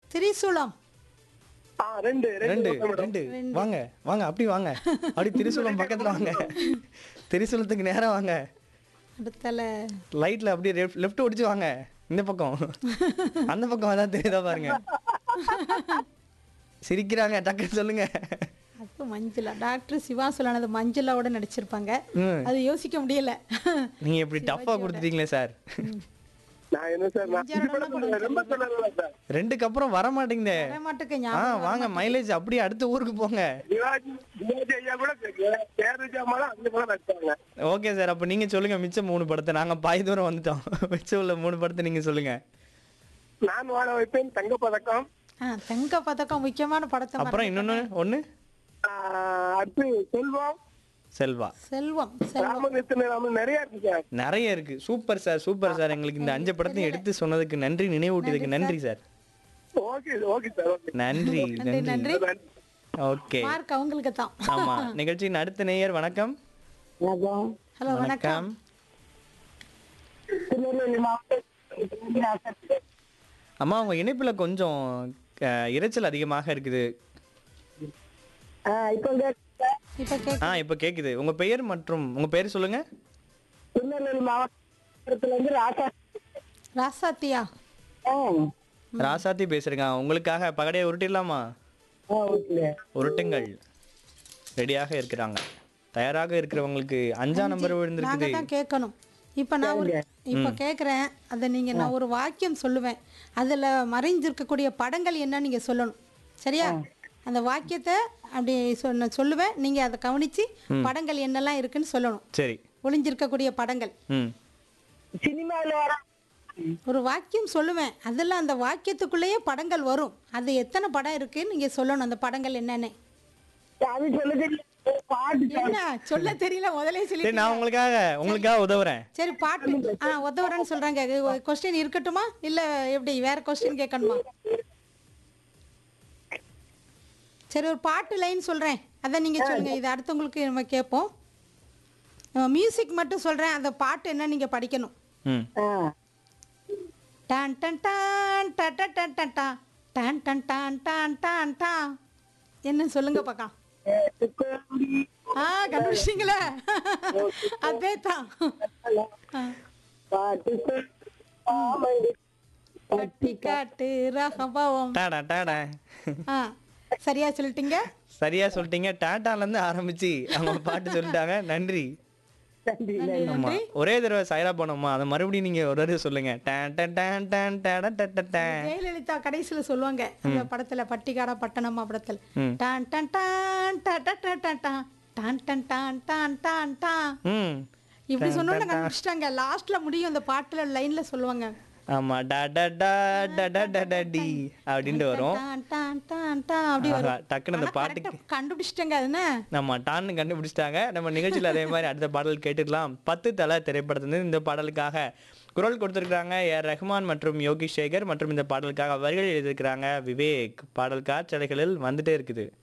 திரிசூலம் ஆ ரெண்டு ரெண்டு ரெண்டு மேடம் ரெண்டு வாங்க வாங்க அப்படி வாங்க அப்படி திரிசூலம் பக்கத்துல வாங்க திரிசூலத்துக்கு நேரா வாங்க அடுத்தல லைட்ல அப்படியே லெஃப்ட் ஒடிச்சு வாங்க இந்த பக்கம் அந்த பக்கம் அதான் தெரியுதா பாருங்க சிரிக்கிறாங்க டக்குன்னு சொல்லுங்க அது மஞ்சளா டாக்டர் சிவா சொல்லானது மஞ்சளாவோட நடிச்சிருப்பாங்க ம். அது யோசிக்க முடியல நீங்க இப்படி டஃப்பா கொடுத்துட்டீங்களே சார் நான் என்ன சார் நான் இது கூட சொல்ல- ரொம்ப சொல்லல சார் ரெண்டுக்கு அப்புறம் வர மாட்டேங்குதே வர மாட்டுக்கு ஆ ஞாபகம் வாங்க மைலேஜ் அப்படியே அடுத்த ஊருக்கு போங்க சிவாஜி சிவாஜி ஐயா கூட பேரு ஜாமான் அந்த கூட நடிச்சாங்க ஓகே சார் அப்ப நீங்க சொல்லுங்க மிச்சம் மூணு படத்தை நாங்க பாதி தூரம் வந்துட்டோம் மிச்சம் உள்ள மூணு படத்தை நீங்க சொல்லுங்க நான் வாழ வைப்பேன் தங்க பதக்கம் ஆ, தங்க பதக்கம் முக்கியமான படத்தை அப்புறம் இன்னொன்னு ஒண்ணு ஆ, அடுத்து செல்வம் செல்வா செல்வம் செல்வம் ராமகிருஷ்ண ராமன் நிறைய இருக்கு சார் நிறைய இருக்கு சூப்பர் சார் சூப்பர் சார் எங்களுக்கு இந்த அஞ்சு படத்தையும் எடுத்து சொன்னதுக்கு நன்றி நினைவூட்டியதுக்கு நன்றி sir okay okay sir okay நன்றி நன்றி நன்றி நன்றி ஓகே மார்க் அவங்களுக்கு தான் ஆமா நிகழ்ச்சியின் அடுத்த நேயர் வணக்கம் ஹலோ வணக்கம் திருநெல்வேலி மாவட்டம் அம்மா உங்க இணைப்புல கொஞ்சம் அஹ், இரைச்சல் அதிகமாக இருக்குது இப்போ இப்ப கேக் ஆ இப்ப கேக்குது உங்க பெயர் மற்றும் உங்க பெயர் சொல்லுங்க திருநெல்வேலி மாவட்டத்துல இருந்து ராசா ராசாத்தியா ராசாத்தி பேசுறேங்க உங்களுக்காக பகடையை உருட்டிடலாமா உருட்டுங்கள் ரெடியாக இருக்கிறாங்க தயாராக இருக்கிறவங்களுக்கு அஞ்சா நம்பர் நாங்க விழுந்திருக்குது தான் கேட்கணும் இப்ப நான் ஒரு இப்ப கேக்குறேன் அதை நீங்க நான் ஒரு வாக்கியம் சொல்லுவேன் அதுல மறைஞ்சிருக்கக்கூடிய படங்கள் என்ன நீங்க சொல்லணும் சரியா அந்த வாக்கியத்தை அப்படி சொன்ன சொல்லுவேன் நீங்க அதை கவனிச்சு படங்கள் என்னெல்லாம் இருக்குன்னு சொல்லணும் சரி ஒளிஞ்சிருக்கக்கூடிய படங்கள் ம் சினிமாவில் வர ஒரு வாக்கியம் சொல்லுவேன் அதில் அந்த வாக்கியத்துக்குள்ளேயே படங்கள் வரும் அது எத்தனை படம் இருக்குன்னு நீங்க சொல்லணும் அந்த படங்கள் என்னன்னு அது சொல்ல தெரியல பாட்டு என்ன சொல்ல தெரியல முதலே சொல்லி சரி நான் உங்களுக்காக உங்களுக்காக உதவுறேன் சரி பாட்டு ஆ உதவுறேன்னு சொல்றாங்க கொஸ்டின் இருக்கட்டுமா இல்ல எப்படி வேற கொஸ்டின் கேட்கணுமா சரி ஒரு பாட்டு லைன் சொல்றேன் அதை நீங்க சொல்லுங்க இது அடுத்தவங்களுக்கு நம்ம கேட்போம் மியூசிக் மட்டும் சொல்றேன் அந்த பாட்டு என்ன நீங்க படிக்கணும் ம் டான் டன் டான் ட ட ட ட டா. டான் டன் டான் டான் டான் டா என்ன சொல்லுங்க பார்க்கலாம் ஆ கண்டுபிடிச்சிங்களே அதே தான் பாட்டு கட்டி காட்டு ரகபாவம் டாடா டாடா ஆ சரியா சொல்லிட்டீங்க சரியா சொல்லிட்டீங்க டாட்டால இருந்து ஆரம்பிச்சு அவங்க பாட்டு சொல்லிட்டாங்க நன்றி நன்றி ஆமா நன்றி ஒரே தடவை சைரா போனோமா அதை மறுபடியும் நீங்க ஒரு தடவை சொல்லுங்க டான் டான் டான் டான் டாடா டா டா டா. ஜெயலலிதா கடைசியில சொல்லுவாங்க அந்த படத்துல பட்டிக்காடா பட்டணமா படத்துல ம். டான் டான் டான் டா டா டா டா டா. டான் டான் டான் டான் டான் டா ம் இப்படி சொன்னோன்னு கண்டுபிடிச்சிட்டாங்க லாஸ்ட்ல முடியும் அந்த பாட்டுல லைன்ல சொல்லுவாங்க ஆமா டா டா டா டா டா டா டா டி அப்படின்ட்டு வரும் டான் டான் டான் டான் அப்படி ஆஹா, வரும் டக்குன்னு அந்த ஆனா பாட்டுக்கு correct ஆ கண்டுபிடிச்சிட்டாங்க அதுன்னு நம்ம டான்னு கண்டுபிடிச்சிட்டாங்க நம்ம நிகழ்ச்சியில் அதே மாதிரி அடுத்த பாடல் கேட்டுக்கலாம் பத்து தலை திரைப்படத்திலிருந்து இந்த பாடலுக்காக குரல் கொடுத்துருக்காங்க ஏ ரஹ்மான் மற்றும் யோகி சேகர் மற்றும் இந்த பாடலுக்காக வரிகள் எழுதியிருக்கிறாங்க விவேக் பாடல் காட்சலைகளில் வந்துட்டே இருக்குது